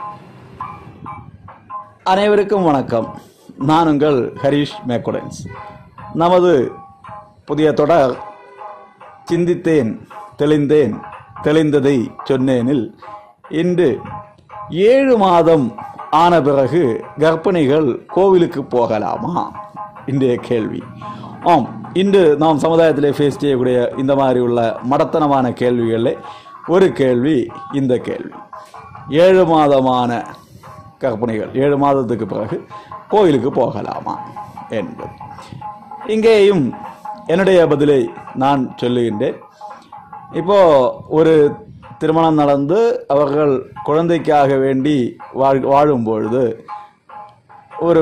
அனைவருக்கும் வணக்கம் நான் உங்கள் ஹரீஷ் மேக்குடன்ஸ் நமது புதிய தொடர் சிந்தித்தேன் தெளிந்தேன் தெளிந்ததை சொன்னேனில் இன்று ஏழு மாதம் ஆன பிறகு கர்ப்பிணிகள் கோவிலுக்கு போகலாமா இன்றைய கேள்வி ஆம் இன்று நாம் சமுதாயத்திலே ஃபேஸ் செய்யக்கூடிய இந்த மாதிரி உள்ள மடத்தனமான கேள்விகளில் ஒரு கேள்வி இந்த கேள்வி ஏழு மாதமான கர்ப்பிணிகள் ஏழு மாதத்துக்கு பிறகு கோயிலுக்கு போகலாமா என்பது இங்கேயும் என்னுடைய பதிலை நான் சொல்லுகின்றேன் இப்போ ஒரு திருமணம் நடந்து அவர்கள் குழந்தைக்காக வேண்டி வாழ் வாழும் பொழுது ஒரு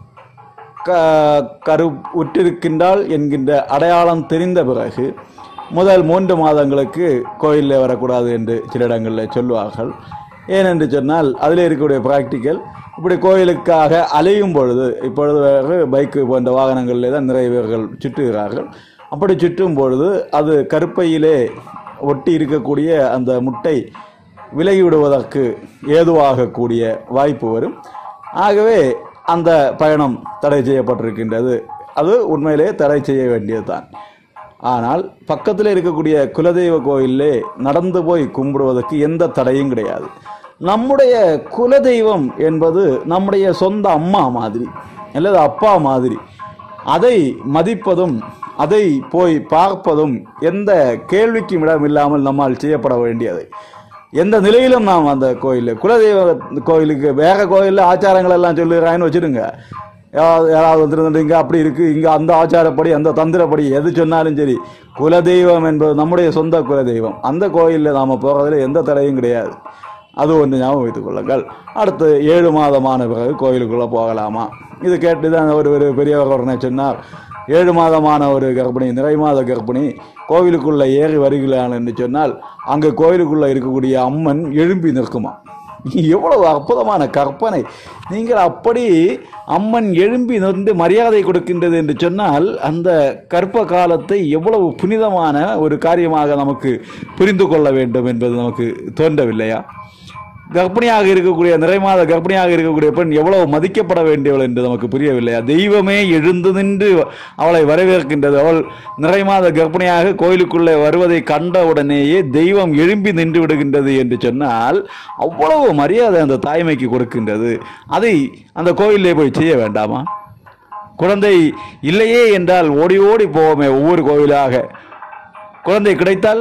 க கரு உற்றிருக்கின்றாள் என்கின்ற அடையாளம் தெரிந்த பிறகு முதல் மூன்று மாதங்களுக்கு கோயிலில் வரக்கூடாது என்று சில இடங்களில் சொல்லுவார்கள் ஏனென்று சொன்னால் அதில் இருக்கக்கூடிய ப்ராக்டிக்கல் இப்படி கோயிலுக்காக அலையும் பொழுது இப்பொழுது வேறு பைக்கு போன்ற வாகனங்களிலே தான் நிறைய பேர்கள் சுற்றுகிறார்கள் அப்படி சுற்றும் பொழுது அது கருப்பையிலே ஒட்டி இருக்கக்கூடிய அந்த முட்டை விலகி விடுவதற்கு ஏதுவாகக்கூடிய வாய்ப்பு வரும் ஆகவே அந்த பயணம் தடை செய்யப்பட்டிருக்கின்றது அது உண்மையிலே தடை செய்ய வேண்டியதுதான் ஆனால் பக்கத்தில் இருக்கக்கூடிய குலதெய்வ கோயிலே நடந்து போய் கும்பிடுவதற்கு எந்த தடையும் கிடையாது நம்முடைய குலதெய்வம் என்பது நம்முடைய சொந்த அம்மா மாதிரி அல்லது அப்பா மாதிரி அதை மதிப்பதும் அதை போய் பார்ப்பதும் எந்த கேள்விக்கும் இடமில்லாமல் நம்மால் செய்யப்பட வேண்டியது எந்த நிலையிலும் நாம் அந்த கோயில் குலதெய்வ கோயிலுக்கு வேற கோயிலில் ஆச்சாரங்கள் எல்லாம் சொல்லுறாங்கன்னு வச்சுடுங்க யாராவது யாராவது வந்துருந்து இங்கே அப்படி இருக்குது இங்கே அந்த ஆச்சாரப்படி அந்த தந்திரப்படி எது சொன்னாலும் சரி குலதெய்வம் என்பது நம்முடைய சொந்த குலதெய்வம் அந்த கோயிலில் நாம் போகிறதுல எந்த தடையும் கிடையாது அது ஒன்று ஞாபகம் வைத்துக் கொள்ளுங்கள் அடுத்து ஏழு மாதமான பிறகு கோயிலுக்குள்ளே போகலாமா இது கேட்டு தான் ஒரு ஒரு பெரியவர் உடனே சொன்னார் ஏழு மாதமான ஒரு கர்ப்பிணி நிறை மாத கர்ப்பிணி கோவிலுக்குள்ளே ஏறி வருகிறான் என்று சொன்னால் அங்கே கோயிலுக்குள்ளே இருக்கக்கூடிய அம்மன் எழும்பி நிற்குமா எவ்வளவு அற்புதமான கற்பனை நீங்கள் அப்படி அம்மன் எழும்பி நின்று மரியாதை கொடுக்கின்றது என்று சொன்னால் அந்த கற்ப காலத்தை எவ்வளவு புனிதமான ஒரு காரியமாக நமக்கு புரிந்து கொள்ள வேண்டும் என்பது நமக்கு தோன்றவில்லையா கர்ப்பிணியாக இருக்கக்கூடிய நிறைமாத கர்ப்பிணியாக இருக்கக்கூடிய பெண் எவ்வளவு மதிக்கப்பட வேண்டியவள் என்று நமக்கு புரியவில்லையா தெய்வமே எழுந்து நின்று அவளை வரவேற்கின்றது அவள் நிறைமாத கர்ப்பிணியாக கோயிலுக்குள்ளே வருவதை கண்டவுடனேயே தெய்வம் எழும்பி நின்று விடுகின்றது என்று சொன்னால் அவ்வளவு மரியாதை அந்த தாய்மைக்கு கொடுக்கின்றது அதை அந்த கோயிலே போய் செய்ய வேண்டாமா குழந்தை இல்லையே என்றால் ஓடி ஓடி போவோமே ஒவ்வொரு கோயிலாக குழந்தை கிடைத்தால்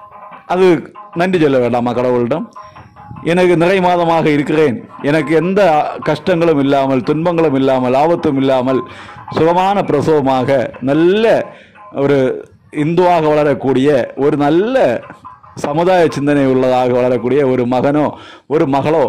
அது நன்றி சொல்ல வேண்டாமா கடவுளிடம் எனக்கு நிறை மாதமாக இருக்கிறேன் எனக்கு எந்த கஷ்டங்களும் இல்லாமல் துன்பங்களும் இல்லாமல் ஆபத்தும் இல்லாமல் சுகமான பிரசவமாக நல்ல ஒரு இந்துவாக வளரக்கூடிய ஒரு நல்ல சமுதாய சிந்தனை உள்ளதாக வளரக்கூடிய ஒரு மகனோ ஒரு மகளோ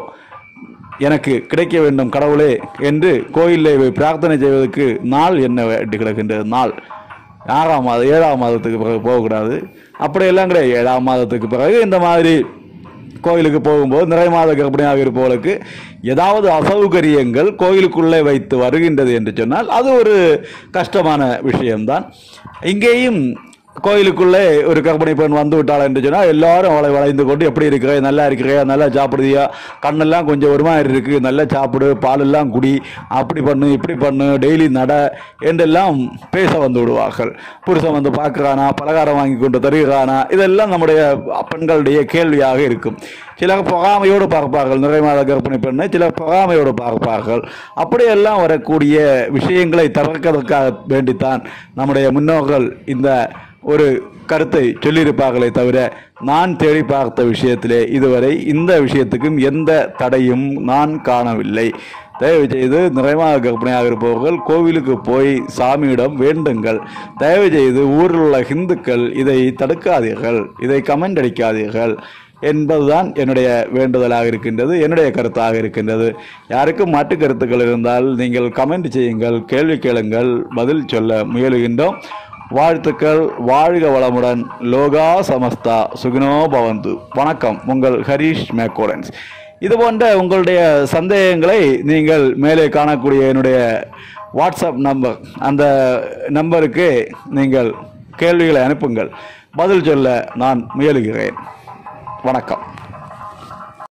எனக்கு கிடைக்க வேண்டும் கடவுளே என்று கோயிலில் போய் பிரார்த்தனை செய்வதற்கு நாள் என்ன வேண்டி கிடக்கின்றது நாள் ஆறாம் மாதம் ஏழாம் மாதத்துக்கு பிறகு போகக்கூடாது அப்படியெல்லாம் கிடையாது ஏழாம் மாதத்துக்கு பிறகு இந்த மாதிரி கோயிலுக்கு போகும்போது நிறை மாத கர்ப்பிணியாக இருப்பவர்களுக்கு ஏதாவது அசௌகரியங்கள் கோயிலுக்குள்ளே வைத்து வருகின்றது என்று சொன்னால் அது ஒரு கஷ்டமான விஷயம்தான் இங்கேயும் கோயிலுக்குள்ளே ஒரு கர்ப்பிணி பெண் வந்து விட்டாள் என்று சொன்னால் எல்லாரும் அவளை வளைந்து கொண்டு எப்படி இருக்கிறே நல்லா இருக்கிறே நல்லா சாப்பிடுதியா கண்ணெல்லாம் கொஞ்சம் ஒரு மாதிரி இருக்கு நல்லா சாப்பிடு பாலெல்லாம் குடி அப்படி பண்ணு இப்படி பண்ணு டெய்லி நட என்றெல்லாம் பேச வந்து விடுவார்கள் புருஷன் வந்து பார்க்குறானா பலகாரம் வாங்கி கொண்டு தருகிறானா இதெல்லாம் நம்முடைய பெண்களுடைய கேள்வியாக இருக்கும் சிலர் பொறாமையோடு பார்ப்பார்கள் நிறை மாத கர்ப்பிணி பெண்ணை சிலர் பொறாமையோடு பார்ப்பார்கள் அப்படியெல்லாம் வரக்கூடிய விஷயங்களை தவிர்க்கிறதுக்காக வேண்டித்தான் நம்முடைய முன்னோர்கள் இந்த ஒரு கருத்தை சொல்லியிருப்பார்களே தவிர நான் தேடி பார்த்த விஷயத்திலே இதுவரை இந்த விஷயத்துக்கும் எந்த தடையும் நான் காணவில்லை தயவு செய்து நிறைவாக கற்பனையாக இருப்பவர்கள் கோவிலுக்கு போய் சாமியிடம் வேண்டுங்கள் தயவு செய்து ஊரில் உள்ள ஹிந்துக்கள் இதை தடுக்காதீர்கள் இதை கமெண்ட் அடிக்காதீர்கள் என்பதுதான் என்னுடைய வேண்டுதலாக இருக்கின்றது என்னுடைய கருத்தாக இருக்கின்றது யாருக்கும் மாற்று கருத்துக்கள் இருந்தால் நீங்கள் கமெண்ட் செய்யுங்கள் கேள்வி கேளுங்கள் பதில் சொல்ல முயலுகின்றோம் வாழ்த்துக்கள் வாழ்க வளமுடன் லோகா சமஸ்தா சுகினோ பவந்து வணக்கம் உங்கள் ஹரீஷ் மேக்கோடன்ஸ் இது போன்ற உங்களுடைய சந்தேகங்களை நீங்கள் மேலே காணக்கூடிய என்னுடைய வாட்ஸ்அப் நம்பர் அந்த நம்பருக்கு நீங்கள் கேள்விகளை அனுப்புங்கள் பதில் சொல்ல நான் முயலுகிறேன் வணக்கம்